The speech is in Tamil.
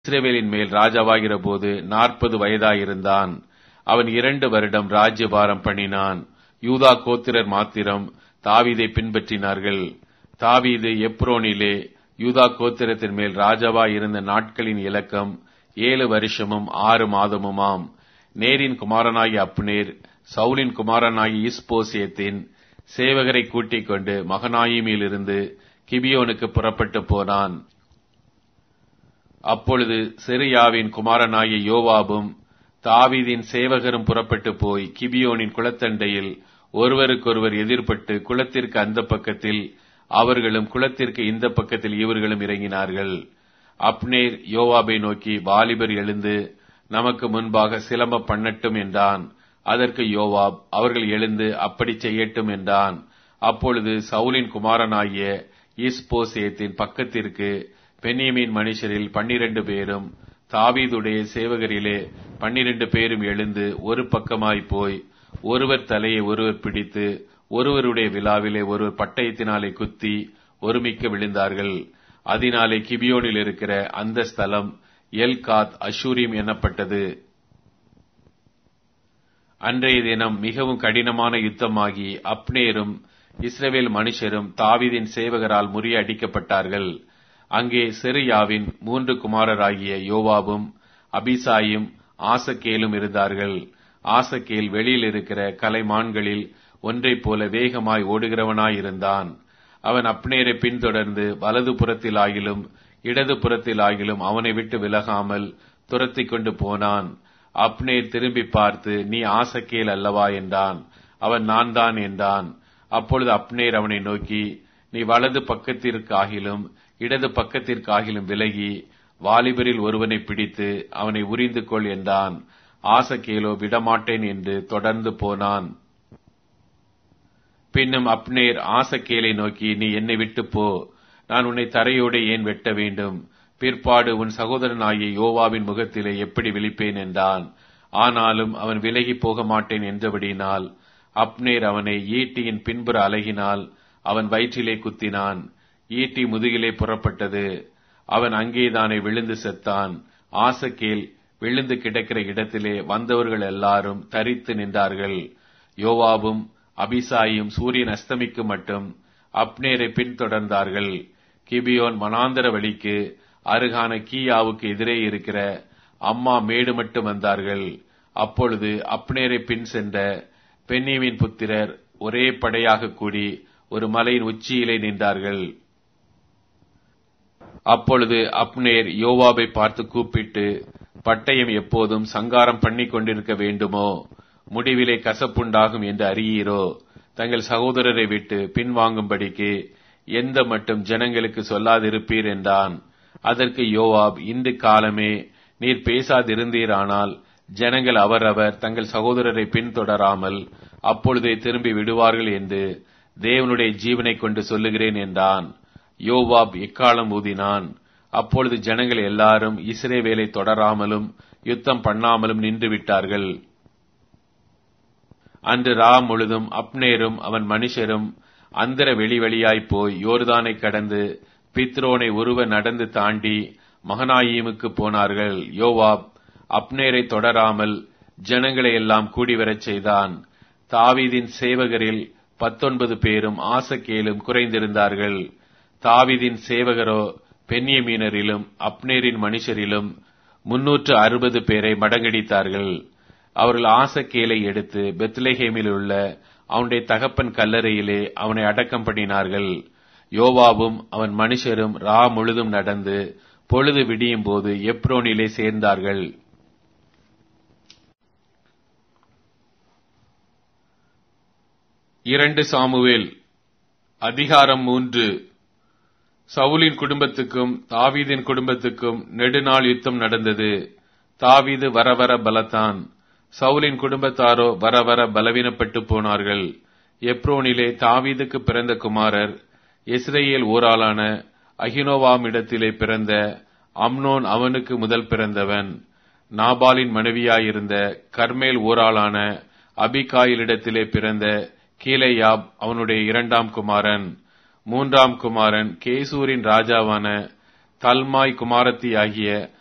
இஸ்ரவேலின் மேல் ராஜாவாகிற போது நாற்பது வயதாயிருந்தான் அவன் இரண்டு வருடம் ராஜ்யபாரம் பண்ணினான் யூதா கோத்திரர் மாத்திரம் தாவீதை பின்பற்றினார்கள் தாவீது எப்ரோனிலே யூதா கோத்திரத்தின் மேல் ராஜாவாய் இருந்த நாட்களின் இலக்கம் ஏழு வருஷமும் ஆறு மாதமுமாம் நேரின் குமாரனாகிய அப்னேர் சவுலின் குமாரனாகிய இஸ்போசியத்தின் சேவகரை கூட்டிக் கொண்டு மகனாயிமிலிருந்து கிபியோனுக்கு புறப்பட்டு போனான் அப்பொழுது செரியாவின் குமாரனாகிய யோவாபும் தாவீதின் சேவகரும் புறப்பட்டு போய் கிபியோனின் குளத்தண்டையில் ஒருவருக்கொருவர் எதிர்பட்டு குளத்திற்கு அந்த பக்கத்தில் அவர்களும் குளத்திற்கு இந்த பக்கத்தில் இவர்களும் இறங்கினார்கள் அப்னேர் யோவாபை நோக்கி வாலிபர் எழுந்து நமக்கு முன்பாக சிலம்ப பண்ணட்டும் என்றான் அதற்கு யோவாப் அவர்கள் எழுந்து அப்படி செய்யட்டும் என்றான் அப்பொழுது சவுலின் குமாரனாகிய இஸ்போசேத்தின் பக்கத்திற்கு பென்னியமின் மனுஷரில் பன்னிரண்டு பேரும் தாவீதுடைய சேவகரிலே பன்னிரண்டு பேரும் எழுந்து ஒரு பக்கமாய் போய் ஒருவர் தலையை ஒருவர் பிடித்து ஒருவருடைய விழாவிலே ஒருவர் பட்டயத்தினாலே குத்தி ஒருமிக்க விழுந்தார்கள் அதனாலே கிபியோனில் இருக்கிற அந்த ஸ்தலம் எல்காத் அஷூரிம் எனப்பட்டது அன்றைய தினம் மிகவும் கடினமான யுத்தமாகி அப்னேரும் இஸ்ரவேல் மனுஷரும் தாவீதின் சேவகரால் முறியடிக்கப்பட்டார்கள் அங்கே செரியாவின் மூன்று குமாரராகிய யோவாபும் அபிசாயும் ஆசக்கேலும் இருந்தார்கள் ஆசக்கேல் வெளியில் இருக்கிற கலைமான்களில் ஒன்றைப் போல வேகமாய் ஓடுகிறவனாயிருந்தான் அவன் அப்னேரை பின்தொடர்ந்து வலது புறத்திலாகிலும் இடது புறத்திலாகிலும் அவனை விட்டு விலகாமல் துரத்தி கொண்டு போனான் அப்னேர் திரும்பி பார்த்து நீ ஆசக்கேல் அல்லவா என்றான் அவன் நான் தான் என்றான் அப்பொழுது அப்னேர் அவனை நோக்கி நீ வலது பக்கத்திற்காகிலும் இடது பக்கத்திற்காகிலும் விலகி வாலிபரில் ஒருவனை பிடித்து அவனை உரிந்து கொள் என்றான் ஆசக்கேலோ விடமாட்டேன் என்று தொடர்ந்து போனான் பின்னும் அப்னேர் ஆசக்கேலை நோக்கி நீ என்னை விட்டு போ நான் உன்னை தரையோடு ஏன் வெட்ட வேண்டும் பிற்பாடு உன் சகோதரனாகிய யோவாவின் முகத்திலே எப்படி விழிப்பேன் என்றான் ஆனாலும் அவன் விலகி போக மாட்டேன் என்றபடியினால் அப்னேர் அவனை ஈட்டியின் பின்புற அலகினால் அவன் வயிற்றிலே குத்தினான் ஈட்டி முதுகிலே புறப்பட்டது அவன் அங்கேதானே விழுந்து செத்தான் ஆசக்கேல் விழுந்து கிடக்கிற இடத்திலே வந்தவர்கள் எல்லாரும் தரித்து நின்றார்கள் யோவாவும் அபிசாயும் சூரியன் அஸ்தமிக்கு மட்டும் அப்னேரை பின்தொடர்ந்தார்கள் கிபியோன் மனாந்தர வழிக்கு அருகான கீயாவுக்கு எதிரே இருக்கிற அம்மா மேடு மட்டும் வந்தார்கள் அப்பொழுது அப்னேரை பின் சென்ற பெண்ணியவின் புத்திரர் ஒரே படையாக கூடி ஒரு மலையின் உச்சியிலே நின்றார்கள் அப்பொழுது அப்னேர் யோவாபை பார்த்து கூப்பிட்டு பட்டயம் எப்போதும் சங்காரம் பண்ணி கொண்டிருக்க வேண்டுமோ முடிவிலே கசப்புண்டாகும் என்று அறியீரோ தங்கள் சகோதரரை விட்டு பின்வாங்கும்படிக்கு எந்த மட்டும் ஜனங்களுக்கு சொல்லாதிருப்பீர் என்றான் அதற்கு யோவாப் இன்று காலமே நீர் பேசாதிருந்தீரானால் ஜனங்கள் அவரவர் தங்கள் சகோதரரை பின்தொடராமல் அப்பொழுதே திரும்பி விடுவார்கள் என்று தேவனுடைய ஜீவனை கொண்டு சொல்லுகிறேன் என்றான் யோவாப் எக்காலம் ஊதினான் அப்பொழுது ஜனங்கள் எல்லாரும் இஸ்ரேவேலை தொடராமலும் யுத்தம் பண்ணாமலும் நின்று விட்டார்கள் அன்று ரா முழுதும் அப்னேரும் அவன் மனுஷரும் அந்தர வெளி வழியாய் போய் யோர்தானை கடந்து பித்ரோனை ஒருவ நடந்து தாண்டி மகனாயீமுக்கு போனார்கள் யோவாப் அப்னேரை தொடராமல் ஜனங்களை எல்லாம் கூடிவரச் செய்தான் தாவீதின் சேவகரில் பத்தொன்பது பேரும் ஆசக்கேலும் குறைந்திருந்தார்கள் தாவிதின் சேவகரோ பென்யமீனரிலும் அப்னேரின் மனுஷரிலும் முன்னூற்று அறுபது பேரை மடங்கடித்தார்கள் அவர்கள் ஆசக்கேலை எடுத்து பெத்லேஹேமில் உள்ள அவனுடைய தகப்பன் கல்லறையிலே அவனை அடக்கம் பண்ணினார்கள் யோவாவும் அவன் மனுஷரும் ரா முழுதும் நடந்து பொழுது விடியும் போது எப்ரோனிலே சேர்ந்தார்கள் இரண்டு சாமுவேல் அதிகாரம் மூன்று சவுலின் குடும்பத்துக்கும் தாவீதின் குடும்பத்துக்கும் நெடுநாள் யுத்தம் நடந்தது தாவீது வர வர பலத்தான் சவுலின் குடும்பத்தாரோ வர வர பலவீனப்பட்டு போனார்கள் எப்ரோனிலே தாவீதுக்கு பிறந்த குமாரர் இஸ்ரேல் ஊராளான அகினோவாமிடத்திலே பிறந்த அம்னோன் அவனுக்கு முதல் பிறந்தவன் நாபாலின் மனைவியாயிருந்த கர்மேல் ஊராளான அபிகாயிலிடத்திலே பிறந்த கீலேயாப் அவனுடைய இரண்டாம் குமாரன் மூன்றாம் குமாரன் கேசூரின் ராஜாவான தல்மாய் குமாரத்தி ஆகிய